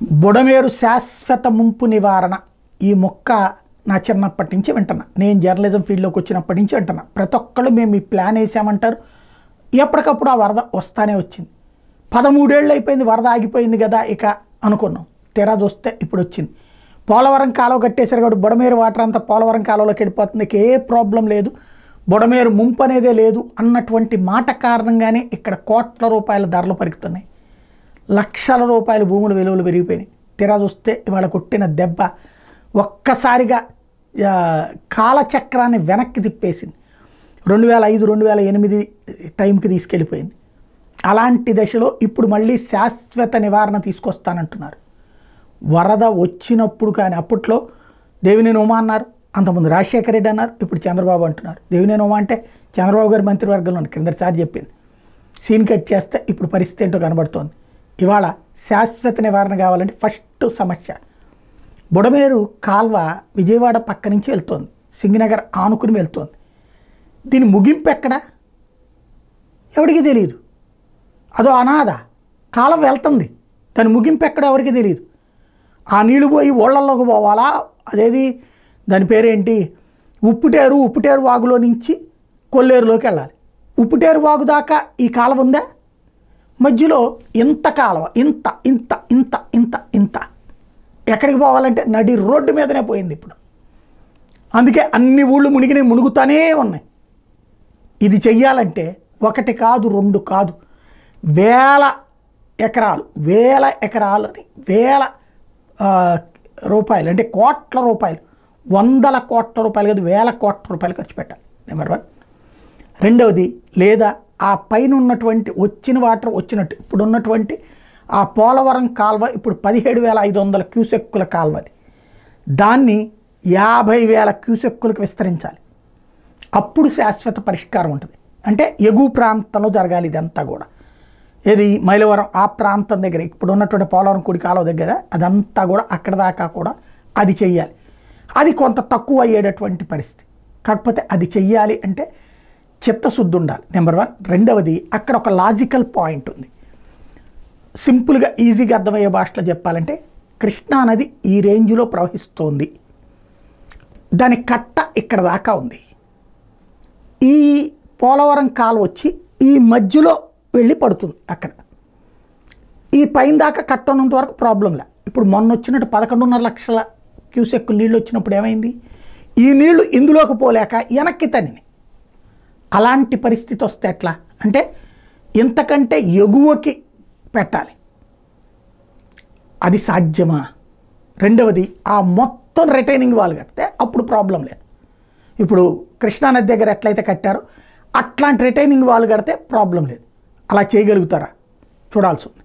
బుడమేరు శాశ్వత ముంపు నివారణ ఈ మొక్క నా చిన్నప్పటి నుంచి వింటున్నా నేను జర్నలిజం ఫీల్డ్లోకి వచ్చినప్పటి నుంచి వింటున్నా ప్రతి ఒక్కళ్ళు మేము ఈ ప్లాన్ వేసామంటారు ఎప్పటికప్పుడు ఆ వరద వస్తానే వచ్చింది పదమూడేళ్ళు అయిపోయింది వరద ఆగిపోయింది కదా ఇక అనుకున్నాం తీరా చూస్తే ఇప్పుడు వచ్చింది పోలవరం కాలువ కట్టేశారు కాబట్టి బుడమేరు వాటర్ అంతా పోలవరం కాలువలోకి వెళ్ళిపోతుంది ఇక ఏ ప్రాబ్లం లేదు బుడమేరు ముంపు అనేదే లేదు అన్నటువంటి మాట కారణంగానే ఇక్కడ కోట్ల రూపాయల ధరలు పెరుగుతున్నాయి లక్షల రూపాయల భూముల విలువలు పెరిగిపోయినాయి తీరా చూస్తే ఇవాళ కొట్టిన దెబ్బ ఒక్కసారిగా ఆ, కాలచక్రాన్ని వెనక్కి తిప్పేసింది రెండు వేల ఐదు రెండు వేల ఎనిమిది టైంకి తీసుకెళ్ళిపోయింది అలాంటి దశలో ఇప్పుడు మళ్ళీ శాశ్వత నివారణ తీసుకొస్తానంటున్నారు వరద వచ్చినప్పుడు కానీ అప్పట్లో దేవినేని ఉమా అన్నారు అంతకుముందు రాజశేఖర రెడ్డి అన్నారు ఇప్పుడు చంద్రబాబు అంటున్నారు దేవినేని ఉమా అంటే చంద్రబాబు గారి మంత్రివర్గంలో క్రిందసారి చెప్పింది సీన్ కట్ చేస్తే ఇప్పుడు పరిస్థితి ఏంటో కనబడుతోంది ఇవాళ శాశ్వత నివారణ కావాలంటే ఫస్ట్ సమస్య బుడమేరు కాల్వ విజయవాడ పక్క నుంచి వెళ్తోంది సింగనగర్ ఆనుకుని వెళ్తోంది దీని ముగింపు ఎక్కడ ఎవడికి తెలియదు అదో అనాథ కాలం వెళ్తుంది దాని ముగింపు ఎక్కడ ఎవరికి తెలియదు ఆ నీళ్లు పోయి ఓళ్ళల్లోకి పోవాలా అదేది దాని పేరేంటి ఉప్పుటేరు ఉప్పుటేరు వాగులో నుంచి కొల్లేరులోకి వెళ్ళాలి ఉప్పుటేరు వాగు దాకా ఈ కాలువ ఉందా మధ్యలో ఇంత కాలువ ఇంత ఇంత ఇంత ఇంత ఇంత ఎక్కడికి పోవాలంటే నడి రోడ్డు మీదనే పోయింది ఇప్పుడు అందుకే అన్ని ఊళ్ళు మునిగినాయి మునుగుతానే ఉన్నాయి ఇది చెయ్యాలంటే ఒకటి కాదు రెండు కాదు వేల ఎకరాలు వేల ఎకరాలు అని వేల ఆ, రూపాయలు అంటే కోట్ల రూపాయలు వందల కోట్ల రూపాయలు కాదు వేల కోట్ల రూపాయలు ఖర్చు పెట్టాలి నెంబర్ వన్ రెండవది లేదా ఆ పైన ఉన్నటువంటి వచ్చిన వాటర్ వచ్చినట్టు ఇప్పుడు ఉన్నటువంటి ఆ పోలవరం కాల్వ ఇప్పుడు పదిహేడు వేల ఐదు వందల క్యూసెక్కుల కాల్వ అది దాన్ని యాభై వేల క్యూసెక్కులకు విస్తరించాలి అప్పుడు శాశ్వత పరిష్కారం ఉంటుంది అంటే ఎగువ ప్రాంతంలో జరగాలి ఇదంతా కూడా ఏది మైలవరం ఆ ప్రాంతం దగ్గర ఇప్పుడు ఉన్నటువంటి పోలవరం కుడి కాలువ దగ్గర అదంతా కూడా అక్కడ దాకా కూడా అది చెయ్యాలి అది కొంత తక్కువ అయ్యేటటువంటి పరిస్థితి కాకపోతే అది చెయ్యాలి అంటే చిత్తశుద్ధి ఉండాలి నెంబర్ వన్ రెండవది అక్కడ ఒక లాజికల్ పాయింట్ ఉంది సింపుల్గా ఈజీగా అర్థమయ్యే భాషలో చెప్పాలంటే కృష్ణా నది ఈ రేంజ్లో ప్రవహిస్తోంది దాని కట్ట ఇక్కడ దాకా ఉంది ఈ పోలవరం కాలు వచ్చి ఈ మధ్యలో వెళ్ళి పడుతుంది అక్కడ ఈ పైన దాకా కట్ట ఉన్నంత వరకు ప్రాబ్లం లే ఇప్పుడు మొన్న వచ్చినట్టు పదకొండున్నర లక్షల క్యూసెక్ నీళ్ళు వచ్చినప్పుడు ఏమైంది ఈ నీళ్లు ఇందులోకి పోలేక వెనక్కి తనిని అలాంటి పరిస్థితి వస్తే ఎట్లా అంటే ఇంతకంటే ఎగువకి పెట్టాలి అది సాధ్యమా రెండవది ఆ మొత్తం రిటైనింగ్ వాల్ కడితే అప్పుడు ప్రాబ్లం లేదు ఇప్పుడు కృష్ణానది దగ్గర ఎట్లయితే కట్టారో అట్లాంటి రిటైనింగ్ వాల్ కడితే ప్రాబ్లం లేదు అలా చేయగలుగుతారా చూడాల్సి ఉంది